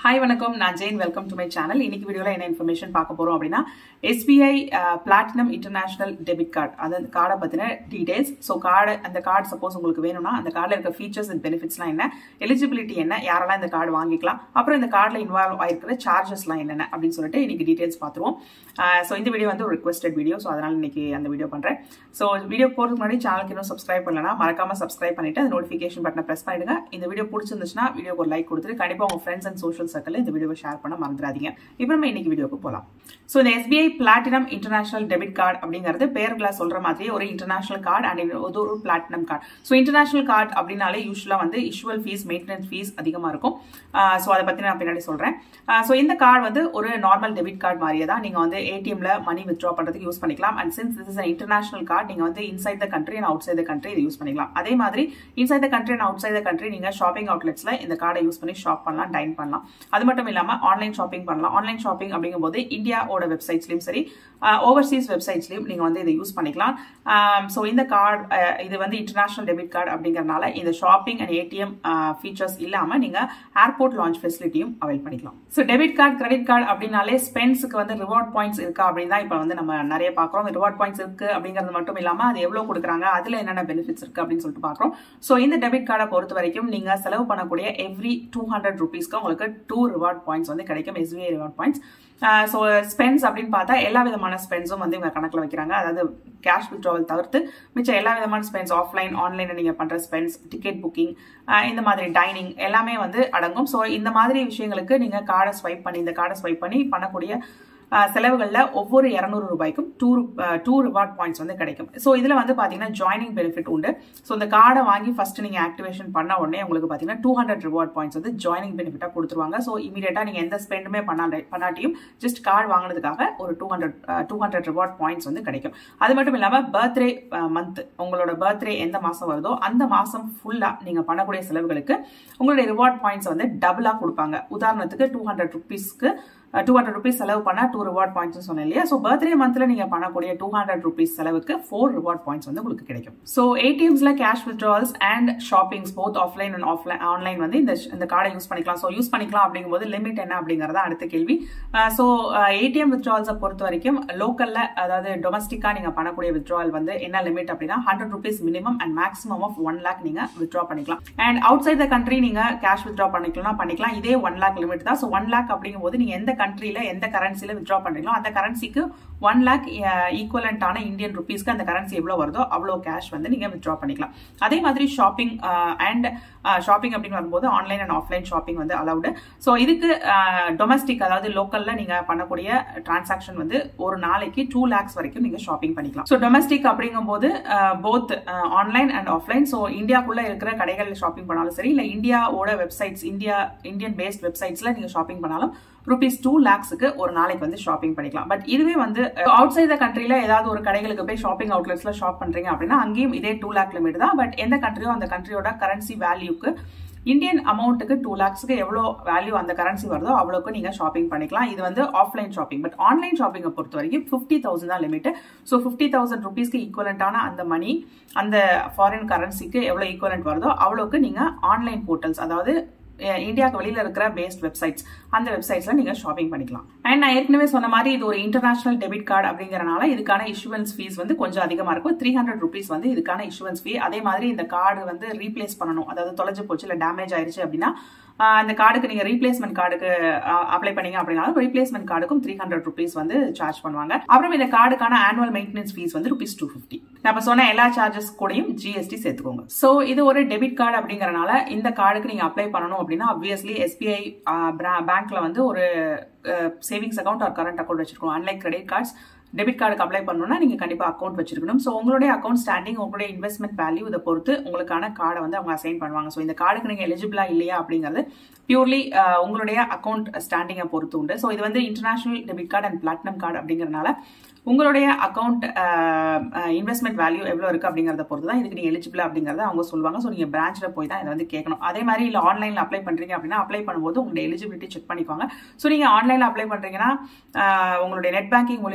hi வணக்கம் நான் Jain welcome to my channel இன்னைக்கு வீடியோல என்ன இன்ஃபர்மேஷன் பார்க்க போறோம் அப்படின்னா SBI platinum international debit card அது அந்த கார்டை பத்தின டீடைல்ஸ் ஸோ கார்டு அந்த கார்டு சப்போஸ் உங்களுக்கு வேணும்னா அந்த கார்டில் இருக்க ஃபீச்சர்ஸ் அண்ட் பெனிஃபிட்ஸ்லாம் என்ன எலிஜிபிலிட்டி என்ன யாரெல்லாம் இந்த கார்டு வாங்கிக்கலாம் அப்புறம் இந்த கார்டில் இன்வால்வ் ஆயிருக்கிற சார்ஜஸ்லாம் என்னென்ன அப்படின்னு சொல்லிட்டு இன்னைக்கு டீடைல்ஸ் பார்த்துருவோம் ஸோ இந்த வீடியோ வந்து ஒரு ரிக்வஸ்டட் வீடியோ ஸோ அதனால இன்னைக்கு அந்த வீடியோ பண்றேன் ஸோ வீடியோ போறதுக்கு முன்னாடி சேனலுக்கு இன்னும் சப்ஸ்கிரைப் பண்ணலனா மறக்காம சப்ஸ்கிரைப் பண்ணிட்டு அந்த நோட்டிஃபிகேஷன் பட்டனை ப்ரெஸ் பண்ணிடுங்க இந்த வீடியோ பிடிச்சிருந்துச்சுன்னா வீடியோக்கு ஒரு லைக் கொடுத்துட்டு கண்டிப்பா உங்க ஃப்ரெண்ட்ஸ் அண்ட் சோஷியல் சர்க்கிள் இந்த வீடியோவை ஷேர் பண்ண மறந்துடாதீங்க இப்போ நம்ம இன்னைக்கு வீடியோக்கு போகலாம் ஸோ இந்த SBI platinum international debit card அப்படிங்கிறது பேர்களை சொல்ற மாதிரி ஒரு இன்டர்நேஷனல் கார்டு அண்ட் இது ஒரு platinum card so international card அப்படின்னாலே யூஸ்வலா வந்து இஷுவல் ஃபீஸ் மெயின்டெனன்ஸ் ஃபீஸ் அதிகமா இருக்கும் ஸோ அதை பத்தி நான் பின்னாடி சொல்றேன் ஸோ இந்த கார்டு வந்து ஒரு நார்மல் டெபிட் கார்டு மாதிரியே தான் நீங்க வந்து ஏடிஎம்ல மணி வித்ட்ரா பண்றதுக்கு யூஸ் பண்ணிக்கலாம் and since this is international card நீங்க வந்து inside the country and outside the country இதை யூஸ் பண்ணிக்கலாம் அதே மாதிரி inside the country and outside the country நீங்க ஷாப்பிங் அவுட்லெட்ஸ்ல இந்த கார்டை யூஸ் பண்ணி ஷாப் பண்ணலாம் டைன் பண்ணலாம் அது மட்டும் இல்லாம ஆன்லைன் ஷாப்பிங் பண்ணலாம் ஆன்லைன் ஷாப்பிங் அப்படிங்கும்போது இந்தியாவோட வெப்சைட்ஸ்லயும் சரி ஓவர்சீஸ் வெப்சைட்ஸ்லயும் நீங்க வந்து இதை யூஸ் பண்ணிக்கலாம் ஸோ இந்த கார்டு இது வந்து இன்டர்நேஷனல் டெபிட் கார்டு அப்படிங்கறனால இந்த ஷாப்பிங் அண்ட் ஏடிஎம் ஃபீச்சர்ஸ் இல்லாம நீங்க ஏர்போர்ட் லான்ச் ஃபெசிலிட்டியும் அவைல் பண்ணிக்கலாம் so debit card credit card அப்படின்னாலே ஸ்பென்ஸுக்கு வந்து ரிவார்ட் பாயிண்ட்ஸ் இருக்கா அப்படின்னு தான் இப்போ வந்து நம்ம நிறைய பார்க்குறோம் ரிவார்ட் பாயிண்ட்ஸ் இருக்கு அப்படிங்கிறது மட்டும் இல்லாம அது எவ்வளவு கொடுக்குறாங்க அதுல என்னென்ன பெனிஃபிட்ஸ் இருக்கு அப்படின்னு சொல்லிட்டு பார்க்குறோம் ஸோ இந்த டெபிட் கார்டை பொறுத்த வரைக்கும் நீங்க செலவு பண்ணக்கூடிய எவ்ரி டூ ஹண்ட்ரட் ருபீஸ்க்கு உங்களுக்கு டூ ரிவார்ட் பாயிண்ட்ஸ் வந்து கிடைக்கும் SBI reward points so spends அப்படின்னு பார்த்தா எல்லா விதமான ஸ்பென்ஸும் வந்து இவங்க கணக்கில் வைக்கிறாங்க அதாவது கேஷ் வித்ட்ராவல் தவிர்த்து மிச்சம் எல்லா விதமான ஸ்பென்ஸ் ஆஃப்லைன் ஆன்லைனில் நீங்கள் பண்ணுற ஸ்பென்ஸ் டிக்கெட் புக்கிங் இந்த மாதிரி டைனிங் எல்லாமே வந்து அடங்கும் ஸோ இந்த மாதிரி விஷயங்களுக்கு நீங்கள் கார்டை ஸ்வைப் பண்ணி இந்த கார்டை ஸ்வைப் பண்ணி பண்ணக்கூடிய செலவுகளில் ஒவ்வொரு இரநூறு ரூபாய்க்கும் டூ டூ ரிவார்ட் பாயிண்ட்ஸ் வந்து கிடைக்கும் ஸோ இதில் வந்து பார்த்தீங்கன்னா ஜாயினிங் பெனிஃபிட் உண்டு ஸோ இந்த கார்டை வாங்கி ஃபர்ஸ்ட் நீங்கள் ஆக்டிவேஷன் பண்ண உடனே உங்களுக்கு பார்த்தீங்கன்னா டூ ஹண்ட்ரட் ரிவார்ட் பாயிண்ட்ஸ் வந்து ஜாயினிங் பெனிஃபிட்டாக கொடுத்துருவாங்க ஸோ இமீடியட்டாக நீங்கள் எந்த ஸ்பெண்டுமே பண்ணா பண்ணாட்டியும் ஜஸ்ட் கார்டு வாங்கினதுக்காக ஒரு two hundred two hundred reward points வந்து கிடைக்கும் அது மட்டும் இல்லாமல் பர்த்டே மந்த் உங்களோட பர்த்டே எந்த மாதம் வருதோ அந்த மாதம் ஃபுல்லாக நீங்கள் பண்ணக்கூடிய செலவுகளுக்கு உங்களுடைய ரிவார்ட் பாயிண்ட்ஸ் வந்து டபுளாக கொடுப்பாங்க உதாரணத்துக்கு டூ ஹண்ட்ரட் ருபீஸ்க்கு டூ ஹண்ட்ரட் ருபீஸ் செலவு பண்ணா டூ ரிவார்ட் பாயிண்ட்ஸ் சொன்னேன் இல்லையா ஸோ பர்த்டே மந்த்ல நீங்க பண்ணக்கூடிய டூ ஹண்ட்ரட் ருபீஸ் செலவுக்கு ஃபோர் ரிவார்ட் பாயிண்ட்ஸ் வந்து உங்களுக்கு கிடைக்கும் ஸோ ஏடிஎம்ஸ்ல cash withdrawals and shoppings both offline and offline online வந்து இந்த இந்த கார்டை யூஸ் பண்ணிக்கலாம் ஸோ யூஸ் பண்ணிக்கலாம் அப்படிங்கும்போது லிமிட் என்ன அப்படிங்கறத அடுத்த கேள்வி ஸோ ஏடிஎம் வித்ட்ரால்ஸை பொறுத்த வரைக்கும் லோக்கல்ல அதாவது டொமஸ்டிக்கா நீங்க பண்ணக்கூடிய வித்ட்ரால் வந்து என்ன லிமிட் அப்படின்னா hundred rupees minimum and maximum of one lakh நீங்க வித்ட்ரா பண்ணிக்கலாம் and outside the country நீங்க கேஷ் வித்ட்ரா பண்ணிக்கலாம் பண்ணிக்கலாம் இதே ஒன் லேக் லிமிட் தான் ஸோ ஒன் லேக் அப்படிங்கும்போது நீங்க எந்த கண்ட்ரியில எந்த கரன்சில வித்ட்ரா பண்றீங்களோ அந்த கரன்சிக்கு ஒன் லேக் ஈக்குவலண்டான இந்தியன் ருபீஸ்க்கு அந்த கரன்சி எவ்வளோ வருதோ அவ்வளோ கேஷ் வந்து நீங்க வித்ட்ரா பண்ணிக்கலாம் அதே மாதிரி ஷாப்பிங் அண்ட் ஷாப்பிங் அப்படின்னு வரும்போது ஆன்லைன் அண்ட் ஆஃப்லைன் ஷாப்பிங் வந்து அலவுடு ஸோ இதுக்கு டொமஸ்டிக் அதாவது லோக்கல்ல நீங்க பண்ணக்கூடிய டிரான்சாக்ஷன் வந்து ஒரு நாளைக்கு டூ லேக்ஸ் வரைக்கும் நீங்க ஷாப்பிங் பண்ணிக்கலாம் ஸோ டொமஸ்டிக் அப்படிங்கும்போது both online and offline so இந்தியாக்குள்ள இருக்கிற கடைகள் ஷாப்பிங் பண்ணாலும் சரி இல்லை இந்தியாவோட வெப்சைட்ஸ் இந்தியா இந்தியன் பேஸ்ட் வெப்சைட்ஸ்ல நீங்க ஷாப்பிங் பண்ணாலும் ருபீஸ் டூ லேக்ஸுக்கு ஒரு நாளைக்கு வந்து ஷாப்பிங் பண்ணிக்கலாம் பட் இதுவே வந்து அவுட் சைட் த கண்ட்ரில ஏதாவது ஒரு கடைகளுக்கு போய் ஷாப்பிங் அவுட்லெட்ஸ்ல ஷாப் பண்றீங்க அப்படின்னா அங்கேயும் இதே டூ லேக் லிமிட் தான் பட் எந்த கண்ட்ரியோ அந்த கண்ட்ரியோட கரன்சி வேல்யூக்கு இந்தியன் அமௌண்ட்டுக்கு டூ லேக்ஸ்க்கு எவ்வளோ வேல்யூ அந்த கரன்சி வருதோ அவ்வளோக்கு நீங்கள் ஷாப்பிங் பண்ணிக்கலாம் இது வந்து ஆஃப்லைன் ஷாப்பிங் பட் ஆன்லைன் ஷாப்பிங்கை பொறுத்த வரைக்கும் ஃபிஃப்டி தௌசண்ட் தான் லிமிட் ஸோ ஃபிஃப்டி தௌசண்ட் ருபீஸ்க்கு ஈக்குவலண்டான அந்த மணி அந்த ஃபாரின் கரன்சிக்கு எவ்வளோ ஈக்குவலண்ட் வருதோ அவ்வளோக்கு நீங்கள் ஆன்லைன் போர்ட்டல்ஸ் அதாவது இந்தியாவுக்கு வெளியில இருக்கிற பேஸ்ட் வெப்சைட்ஸ் அந்த வெப்சைட்ஸ்ல நீங்க ஷாப்பிங் பண்ணிக்கலாம் அண்ட் நான் ஏற்கனவே சொன்ன மாதிரி இது ஒரு இன்டர்நேஷனல் டெபிட் கார்டு அப்படிங்கறனால இதுக்கான இஷுவன்ஸ் ஃபீஸ் வந்து கொஞ்சம் அதிகமா இருக்கும் த்ரீ ஹண்ட்ரட் ருபீஸ் வந்து இதுக்கான இஷுவன்ஸ் ஃபீ அதே மாதிரி இந்த கார்டு வந்து ரீப்ளேஸ் பண்ணணும் அதாவது தொலைஞ்சு போச்சு இல்ல டேமேஜ் ஆயிருச்சு அப்படின்னா அந்த கார்டுக்கு நீங்க ரீப்ளேஸ்மெண்ட் கார்டுக்கு அப்ளை பண்ணீங்க அப்படின்னாலும் ரீப்ளேஸ்மெண்ட் கார்டுக்கும் த்ரீ ஹண்ட்ரட் ருபீஸ் வந்து சார்ஜ் பண்ணுவாங்க அப்புறம் இந்த கார்டுக்கான ஆனுவல் மெயின்டெனன்ஸ் ஃபீஸ் வந்து ருபீஸ் டூ ஃபிஃப்டி நம்ம சொன்ன எல்லா சார்ஜஸ் கூடயும் ஜிஎஸ்டி சேர்த்துக்கோங்க ஸோ இது ஒரு டெபிட் கார்டு அப்படிங்கறனால இந்த கார்டுக்கு நீங்க அப்ளை பண்ணணும் அப்படின்னா ஆப்வியஸ்லி எஸ்பிஐ பேங்க்ல வந்து ஒரு சேவிங்ஸ் அக்கௌண்ட் ஒரு கரண்ட் அக்கௌண்ட் வச்சிருக்கணும் அன்லைக் கிரெடிட் கார்ட்ஸ் டெபிட் கார்டுக்கு அப்ளை பண்ணணும்னா நீங்க கண்டிப்பா அக்கௌண்ட் வச்சிருக்கணும் ஸோ உங்களுடைய அக்கௌண்ட் ஸ்டாண்டிங் உங்களுடைய இன்வெஸ்ட்மெண்ட் வேல்யூ இதை பொறுத்து உங்களுக்கான கார்டை வந்து அவங்க அசைன் பண்ணுவாங்க ஸோ இந்த கார்டுக்கு நீங்க எலிஜிபிளா இல்லையா அப்படிங்கிறது பியூர்லி உங்களுடைய அக்கௌண்ட் ஸ்டாண்டிங்கை பொறுத்து உண்டு ஸோ இது வந்து international debit card and platinum card அப்படிங்கறதுனால உங்களுடைய அக்கௌண்ட் இன்வெஸ்ட்மெண்ட் வேல்யூ எவ்வளோ இருக்கு அப்படிங்கறத பொறுத்து தான் இதுக்கு நீங்க எலிஜிபிள் அப்படிங்கறத அவங்க சொல்லுவாங்க ஸோ நீங்க பிரான்ச்ல போய் தான் இதை வந்து கேட்கணும் அதே மாதிரி இல்லை ஆன்லைன்ல அப்ளை பண்றீங்க அப்படின்னா அப்ளை பண்ணும்போது உங்களுடைய எலிஜிபிலிட்டி செக் பண்ணிக்குவாங்க ஸோ நீங்க ஆன்லைன்ல அப்ளை பண்றீங்கன்னா உங்களுடைய நெட் பேங்கிங் மூலியமாவோ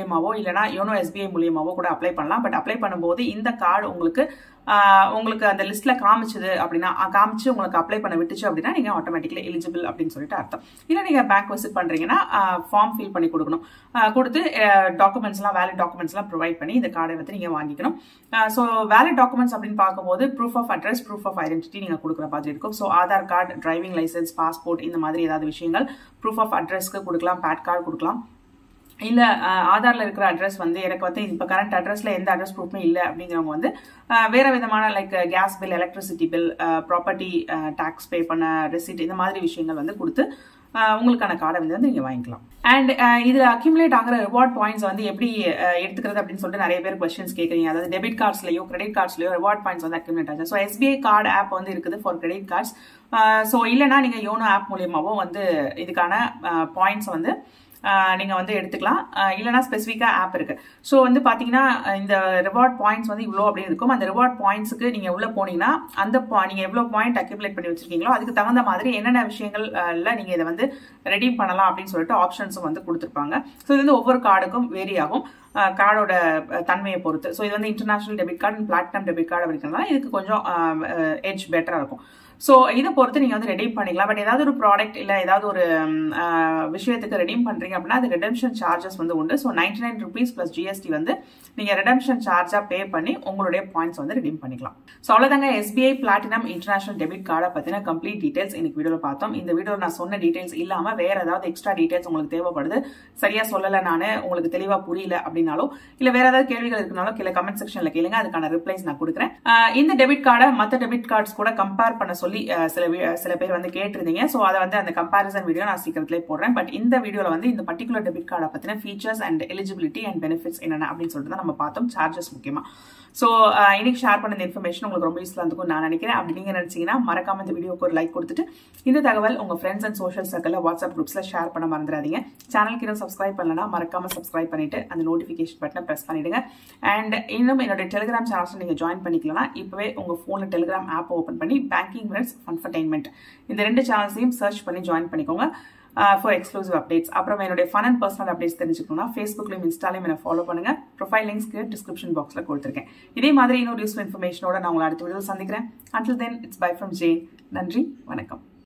இல்லைனா யோனோ எஸ்பிஐ மூலியமாவோ கூட அப்ளை பண்ணலாம் பட் அப்ளை பண்ணும்போது இந்த கார்டு உங்களுக்கு உங்களுக்கு அந்த லிஸ்ட்ல காமிச்சது அப்படின்னா காமிச்சு உங்களுக்கு அப்ளை பண்ண விட்டுச்சு அப்படின்னா நீங்க ஆட்டோமேட்டிக்கலி எலிஜிபிள் அப்படின்னு சொல்லிட்டு அர்த்தம் இல்லை நீங்க பேங்க் விசிட் பண்றீங்கன்னா ஃபார்ம் ஃபில் பண்ணி கொடுக்கணும் கொடுத்து டாக்குமெண்ட்ஸ்லாம் வேலிட் டாக்குமெண்ட்ஸ்லாம் ப்ரொவைட் பண்ணி இந்த கார்டை வந்து நீங்க வாங்கிக்கணும் ஸோ வேலிட் டாக்குமெண்ட்ஸ் அப்படின்னு பார்க்கும்போது proof of address proof of identity நீங்க கொடுக்குற மாதிரி இருக்கும் so Aadhaar card driving licence passport இந்த மாதிரி ஏதாவது விஷயங்கள் ப்ரூஃப் ஆஃப் அட்ரஸ்க்கு கொடுக்கலாம் பேட் கார்டு கொடுக்கலாம் இல்ல ஆதார்ல இருக்கிற அட்ரஸ் வந்து எனக்கு வந்து இப்ப கரண்ட் அட்ரஸ்ல எந்த அட்ரஸ் ப்ரூஃப்மே இல்லை அப்படிங்கிறவங்க வந்து வேற விதமான like gas bill electricity bill property tax pay பண்ண ரெசிட் இந்த மாதிரி விஷயங்கள் வந்து கொடுத்து உங்களுக்கான கார்டை வந்து நீங்க வாங்கிக்கலாம் அண்ட் இதுல அக்யூமுலேட் ஆகிற ரிவார்ட் பாயிண்ட்ஸ் வந்து எப்படி எடுத்துக்கிறது அப்படின்னு சொல்லிட்டு நிறைய பேர் கொஸ்டின்ஸ் கேட்குறீங்க அதாவது டெபிட் கார்ட்ஸ்லயோ கிரெடிட் கார்ட்ஸ்லயோ ரிவார்ட் பாயிண்ட்ஸ் வந்து அக்யூமுலேட் ஆச்சு ஸோ எஸ்பிஐ கார்டு ஆப் வந்து இருக்குது ஃபார் கிரெடிட் கார்ட்ஸ் ஸோ இல்லைனா நீங்க யோனோ ஆப் மூலியமாவோ வந்து இதுக்கான பாயிண்ட்ஸ் வந்து நீங்க வந்து எடுத்துக்கலாம் இல்லைனா ஸ்பெசிஃபிக்கா ஆப் இருக்கு ஸோ வந்து பாத்தீங்கன்னா இந்த ரிவார்ட் பாயிண்ட்ஸ் வந்து இவ்வளோ அப்படின்னு இருக்கும் அந்த ரிவார்ட் பாயிண்ட்ஸுக்கு நீங்க உள்ள போனீங்கன்னா அந்த நீங்க எவ்வளவு பாயிண்ட் அக்யூமுலேட் பண்ணி வச்சிருக்கீங்களோ அதுக்கு தகுந்த மாதிரி என்னென்ன விஷயங்கள்ல நீங்க இதை வந்து ரெடீம் பண்ணலாம் அப்படின்னு சொல்லிட்டு ஆப்ஷன்ஸும் வந்து கொடுத்துருப்பாங்க ஸோ இது வந்து ஒவ்வொரு கார்டுக்கும் வேரி ஆகும் கார்டோட தன்மையை பொறுத்து ஸோ இது வந்து international debit card platinum debit card அப்படிங்கிறதுனால இதுக்கு கொஞ்சம் எட்ஜ் பெட்டரா இருக்கும் ஸோ இதை பொறுத்து நீங்கள் வந்து ரெடீம் பண்ணிக்கலாம் பட் ஏதாவது ஒரு ப்ராடக்ட் இல்லை ஏதாவது ஒரு விஷயத்துக்கு ரெடீம் பண்ணுறீங்க அப்படின்னா அது ரெடம்ஷன் சார்ஜஸ் வந்து உண்டு so ninety nine rupees plus GST வந்து நீங்கள் ரெடம்ஷன் சார்ஜாக பே பண்ணி உங்களுடைய பாயிண்ட்ஸ் வந்து ரெடீம் பண்ணிக்கலாம் ஸோ அவ்வளோதாங்க எஸ்பிஐ பிளாட்டினம் இன்டர்நேஷனல் டெபிட் கார்டை பற்றின கம்ப்ளீட் டீடைல்ஸ் இன்னைக்கு வீடியோவில் பார்த்தோம் இந்த வீடியோவில் நான் சொன்ன டீடைல்ஸ் இல்லாமல் வேற ஏதாவது எக்ஸ்ட்ரா டீடைல்ஸ் உங்களுக்கு தேவைப்படுது சரியாக சொல்லலை நான் உங்களுக்கு தெளிவாக புரியல அப்படின்னாலும் இல்லை வேற ஏதாவது கேள்விகள் இருக்குனாலும் கீழே கமெண்ட் செக்ஷனில் கேளுங்க அதுக்கான ரிப்ளைஸ் நான் கொடுக்குறேன் இந்த டெபிட் கார்டை மற்ற டெபிட் கார்ட்ஸ் கூட கம்பேர் பண்ண சொல்லி சில சில பேர் வந்து கேட்டிருந்தீங்க ஸோ அதை வந்து அந்த கம்பாரிசன் வீடியோ நான் சீக்கிரத்திலே போடுறேன் பட் இந்த வீடியோவில் வந்து இந்த பர்டிகுலர் டெபிட் கார்டை பற்றின features and eligibility and benefits என்னென்ன அப்படின்னு சொல்லிட்டு தான் நம்ம பார்த்தோம் சார்ஜஸ் முக்கியமாக ஸோ இன்னைக்கு ஷேர் பண்ண இந்த இன்ஃபர்மேஷன் உங்களுக்கு ரொம்ப யூஸ்ஃபுல்லாக இருக்கும் நான் நினைக்கிறேன் அப்படி நீங்கள் நினைச்சீங்கன்னா மறக்காம இந்த வீடியோக்கு ஒரு லைக் கொடுத்துட்டு இந்த தகவல் உங்கள் ஃப்ரெண்ட்ஸ் அண்ட் சோஷியல் சர்க்கிளில் வாட்ஸ்அப் குரூப்ஸில் ஷேர் பண்ண மறந்துடாதீங்க சேனலுக்கு இன்னும் சப்ஸ்கிரைப் பண்ணலன்னா மறக்காம சப்ஸ்கிரைப் பண்ணிட்டு அந்த நோட்டிஃபிகேஷன் பட்டனை ப்ரெஸ் பண்ணிடுங்க அண்ட் இன்னும் என்னோட டெலிகிராம் சேனல்ஸ் நீங்கள் ஜாயின் பண்ணிக்கலாம் இப்போவே உங்கள் ஃபோனில் டெலிகிராம் ஆப் ஓப்பன் பண்ணி பேங்கிங் மினிட்ஸ் ஃபன்ஃபர்டைன்மெண்ட் இந்த ரெண்டு சேனல்ஸையும் சர்ச் பண்ணி ஜாயின் பண்ணிக்கோங்க ஃபார் எக்ஸ்க்ளூசிவ் அப்டேட்ஸ் அப்புறம் என்னுடைய ஃபன் அண்ட் பர்சனல் அப்டேட்ஸ் தெரிஞ்சுக்கணும்னா ஃபேஸ்புக்லையும் இன்ஸ்டாலையும் என்ன ஃபாலோ பண்ணுங்க ப்ரொஃபைல் லிங்க்ஸ்க்கு டிஸ்கிரிப்ஷன் பாக்ஸில் கொடுத்துருக்கேன் இதே மாதிரி இன்னொரு யூஸ்ஃபுல் இன்ஃபர்மேஷனோட நான் உங்களை அடுத்த வீடியோ சந்திக்கிறேன் until then it's bye from Jain நன்றி வணக்கம்